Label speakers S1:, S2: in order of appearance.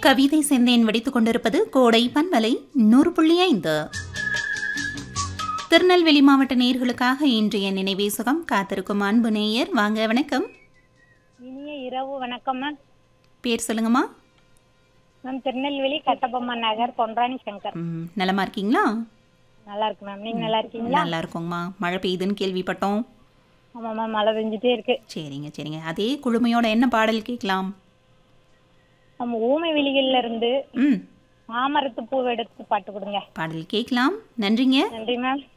S1: கவிதை செந்தேன் வெடித்துக் கொண்டிருப்பது கோடை பன்மலை நூறு புள்ளி ஐந்து திருநெல்வேலி மாவட்ட நேயர்களுக்காக இன்றைய நினைவேசகம் காத்திருக்கும் அன்பு நேயர் வாங்க வணக்கம்
S2: இனிய இரவு வணக்கம் மேம்
S1: பேர் சொல்லுங்கம்மா
S2: மேம் திருநெல்வேலி கட்டபொம்மன் நகர் பொன்ராணி சங்கர்
S1: ம், நலமா இருக்கீங்களா
S2: நல்லா இருக்கு மேம் நீங்க நல்லா இருக்கீங்களா
S1: நல்லா இருக்கோங்கம்மா மழை பெய்யுதுன்னு கேள்விப்பட்டோம்
S2: ஆமா மேம் மழை பெஞ்சிட்டே இருக்கு
S1: சரிங்க சரிங்க அதே குழுமையோட என்ன பாடல் கேட்கலாம்
S2: நம்ம ஊமை வெளிகள்ல இருந்து
S1: ம்
S2: மாமரத்து பூவை எடுத்து பாட்டு கொடுங்க
S1: பாடல் கேட்கலாம் நன்றிங்க
S2: நன்றி மேம்